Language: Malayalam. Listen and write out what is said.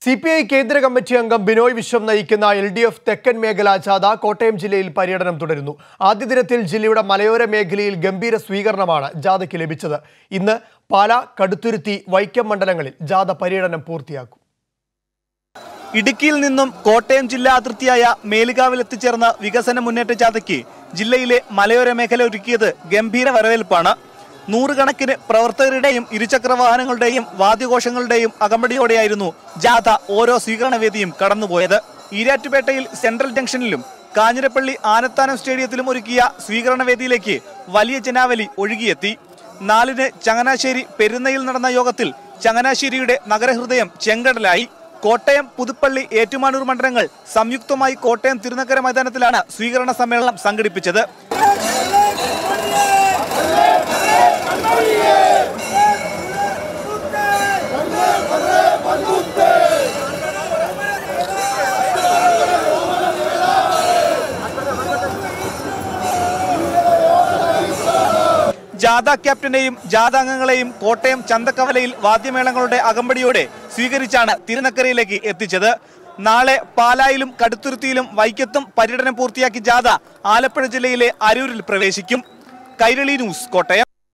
സി പി ഐ കേന്ദ്ര കമ്മിറ്റി അംഗം ബിനോയ് വിശ്വം നയിക്കുന്ന എൽ ഡി എഫ് തെക്കൻ മേഖലാ ജാഥ കോട്ടയം ജില്ലയിൽ പര്യടനം തുടരുന്നു ആദ്യ ദിനത്തിൽ ജില്ലയുടെ മലയോര മേഖലയിൽ ഗംഭീര സ്വീകരണമാണ് ജാഥയ്ക്ക് ലഭിച്ചത് ഇന്ന് പാല കടുത്തുരുത്തി വൈക്കം മണ്ഡലങ്ങളിൽ ജാഥ പര്യടനം പൂർത്തിയാക്കും ഇടുക്കിയിൽ നിന്നും കോട്ടയം ജില്ലാ അതിർത്തിയായ മേലുകാവിൽ എത്തിച്ചേർന്ന വികസന മുന്നേറ്റ ജാഥയ്ക്ക് ജില്ലയിലെ മലയോര മേഖല ഒരുക്കിയത് ഗംഭീര വരവേൽപ്പാണ് നൂറുകണക്കിന് പ്രവർത്തകരുടെയും ഇരുചക്ര വാഹനങ്ങളുടെയും വാദ്യഘോഷങ്ങളുടെയും അകമ്പടിയോടെയായിരുന്നു ജാഥ ഓരോ സ്വീകരണവേദിയും കടന്നുപോയത് ഈരാറ്റുപേട്ടയിൽ സെൻട്രൽ ജംഗ്ഷനിലും കാഞ്ഞിരപ്പള്ളി ആനത്താനം സ്റ്റേഡിയത്തിലും ഒരുക്കിയ സ്വീകരണവേദിയിലേക്ക് വലിയ ജനാവലി ഒഴുകിയെത്തി നാലിന് ചങ്ങനാശ്ശേരി പെരുന്നയിൽ നടന്ന യോഗത്തിൽ ചങ്ങനാശ്ശേരിയുടെ നഗരഹൃദയം ചെങ്കടലായി കോട്ടയം പുതുപ്പള്ളി ഏറ്റുമാനൂർ മണ്ഡലങ്ങൾ സംയുക്തമായി കോട്ടയം തിരുനക്കര മൈതാനത്തിലാണ് സ്വീകരണ സമ്മേളനം സംഘടിപ്പിച്ചത് ജാഥ ക്യാപ്റ്റനെയും ജാഥാംഗങ്ങളെയും കോട്ടയം ചന്തക്കവലയിൽ വാദ്യമേളങ്ങളുടെ അകമ്പടിയോടെ സ്വീകരിച്ചാണ് തിരുനക്കരയിലേക്ക് എത്തിച്ചത് നാളെ പാലായിലും കടുത്തുരുത്തിയിലും വൈക്കത്തും പര്യടനം പൂർത്തിയാക്കി ജാഥ ആലപ്പുഴ ജില്ലയിലെ അരൂരിൽ പ്രവേശിക്കും കൈരളി ന്യൂസ് കോട്ടയം